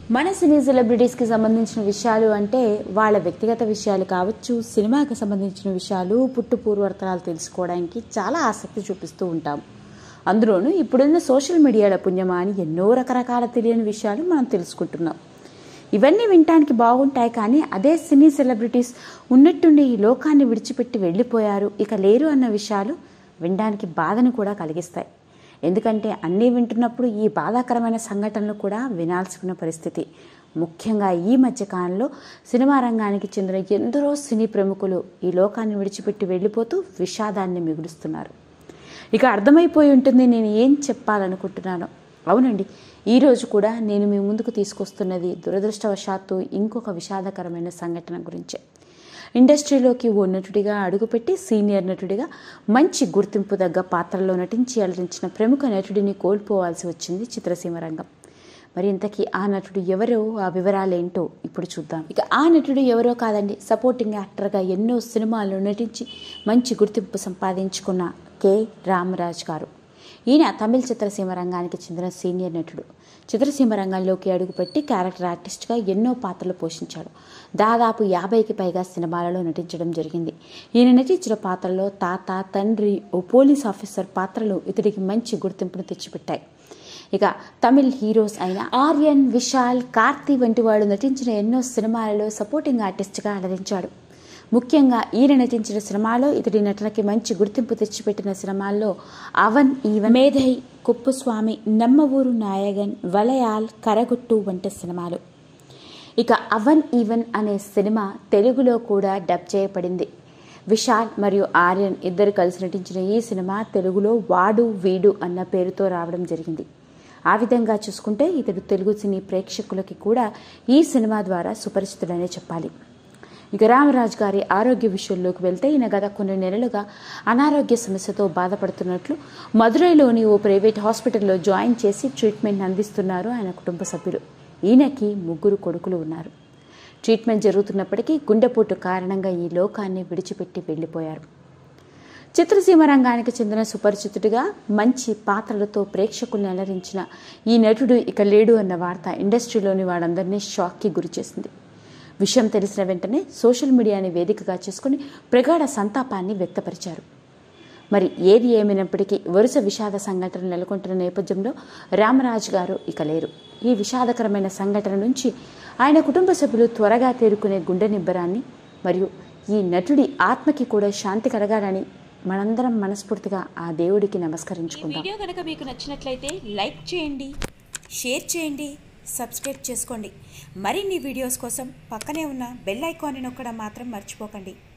మన సినీ సెలబ్రిటీస్కి సంబంధించిన విషయాలు అంటే వాళ్ళ వ్యక్తిగత విషయాలు కావచ్చు సినిమాకి సంబంధించిన విషయాలు పుట్టు పూర్వర్తనాలు తెలుసుకోవడానికి చాలా ఆసక్తి చూపిస్తూ ఉంటాం అందులోనూ ఇప్పుడున్న సోషల్ మీడియాల పుణ్యమా అని ఎన్నో రకరకాల తెలియని విషయాలు మనం తెలుసుకుంటున్నాం ఇవన్నీ వినటానికి బాగుంటాయి కానీ అదే సినీ సెలబ్రిటీస్ ఉన్నట్టుండి ఈ లోకాన్ని విడిచిపెట్టి వెళ్ళిపోయారు ఇక లేరు అన్న విషయాలు వినడానికి బాధను కూడా కలిగిస్తాయి ఎందుకంటే అన్నీ వింటున్నప్పుడు ఈ బాధాకరమైన సంఘటనలు కూడా వినాల్సిన పరిస్థితి ముఖ్యంగా ఈ మధ్య కాలంలో సినిమా రంగానికి చెందిన ఎందరో సినీ ప్రముఖులు ఈ లోకాన్ని విడిచిపెట్టి వెళ్ళిపోతూ విషాదాన్ని మిగులుస్తున్నారు ఇక అర్థమైపోయి ఉంటుంది నేను ఏం చెప్పాలనుకుంటున్నానో అవునండి ఈరోజు కూడా నేను మీ ముందుకు తీసుకొస్తున్నది దురదృష్టవశాత్తు ఇంకొక విషాదకరమైన సంఘటన గురించే ఇండస్ట్రీలోకి ఓ నటుడిగా అడుగుపెట్టి సీనియర్ నటుడిగా మంచి గుర్తింపు దగ్గ పాత్రలో నటించి అలరించిన ప్రముఖ నటుడిని కోల్పోవాల్సి వచ్చింది చిత్రసీమ రంగం మరి ఇంతకీ ఆ నటుడు ఎవరో ఆ వివరాలేంటో ఇప్పుడు చూద్దాం ఇక ఆ నటుడు ఎవరో కాదండి సపోర్టింగ్ యాక్టర్గా ఎన్నో సినిమాల్లో నటించి మంచి గుర్తింపు సంపాదించుకున్న కె రామరాజ్ గారు ఈయన తమిళ చిత్రసీమ రంగానికి చెందిన సీనియర్ నటుడు చిత్రసీమ రంగంలోకి అడుగుపెట్టి క్యారెక్టర్ ఆర్టిస్ట్గా ఎన్నో పాత్రలు పోషించాడు దాదాపు యాభైకి పైగా సినిమాలలో నటించడం జరిగింది ఈయన నటించిన పాత్రలో తాత తండ్రి ఓ పోలీస్ ఆఫీసర్ పాత్రలు ఇతడికి మంచి గుర్తింపును తెచ్చిపెట్టాయి ఇక తమిళ్ హీరోస్ అయిన ఆర్యన్ విశాల్ కార్తీ వంటి వాడు నటించిన ఎన్నో సినిమాలలో సపోర్టింగ్ ఆర్టిస్ట్గా అలరించాడు ముఖ్యంగా ఈయన నటించిన సినిమాలో ఇతడి నటనకి మంచి గుర్తింపు తెచ్చిపెట్టిన సినిమాల్లో అవన్ ఈవన్ మేధై కుప్పుస్వామి నమ్మవూరు నాయగన్ వలయాల్ కరగుట్టు వంటి సినిమాలు ఇక అవన్ ఈవెన్ అనే సినిమా తెలుగులో కూడా డబ్ చేయబడింది విశాల్ మరియు ఆర్యన్ ఇద్దరు కలిసి నటించిన ఈ సినిమా తెలుగులో వాడు వీడు అన్న పేరుతో రావడం జరిగింది ఆ విధంగా చూసుకుంటే ఇతడు తెలుగు సినీ ప్రేక్షకులకి కూడా ఈ సినిమా ద్వారా సుపరిచితుడనే చెప్పాలి ఇక రామరాజ్ గారి ఆరోగ్య విషయంలోకి వెళ్తే ఈయన గత కొన్ని నెలలుగా అనారోగ్య సమస్యతో బాధపడుతున్నట్లు మదురైలోని ఓ ప్రైవేట్ హాస్పిటల్లో జాయిన్ చేసి ట్రీట్మెంట్ అందిస్తున్నారు ఆయన కుటుంబ సభ్యులు ఈయనకి ముగ్గురు కొడుకులు ఉన్నారు ట్రీట్మెంట్ జరుగుతున్నప్పటికీ గుండెపోటు కారణంగా ఈ లోకాన్ని విడిచిపెట్టి వెళ్ళిపోయారు చిత్రసీమ రంగానికి చెందిన సుపరిచితుడిగా మంచి పాత్రలతో ప్రేక్షకుల్ని అలరించిన ఈ నటుడు ఇక లేడు అన్న వార్త ఇండస్ట్రీలోని వాడందరినీ షాక్కి గురిచేసింది విషయం తెలిసిన వెంటనే సోషల్ మీడియాని వేదికగా చేసుకుని ప్రగాఢ సంతాపాన్ని వ్యక్తపరిచారు మరి ఏది ఏమైనప్పటికీ వరుస విషాద సంఘటనలు నెలకొంటున్న నేపథ్యంలో రామరాజ్ గారు ఇక లేరు ఈ విషాదకరమైన సంఘటన నుంచి ఆయన కుటుంబ సభ్యులు త్వరగా తేరుకునే గుండె నిబ్బరాన్ని మరియు ఈ నటుడి ఆత్మకి కూడా శాంతి కలగాలని మనందరం మనస్ఫూర్తిగా ఆ దేవుడికి ఈ నమస్కరించుకుందాం వీడియో కనుక మీకు నచ్చినట్లయితే లైక్ చేయండి షేర్ చేయండి సబ్స్క్రైబ్ చేసుకోండి మరిన్ని వీడియోస్ కోసం పక్కనే ఉన్న బెల్ ఐకాన్ని నొక్కడం మాత్రం మర్చిపోకండి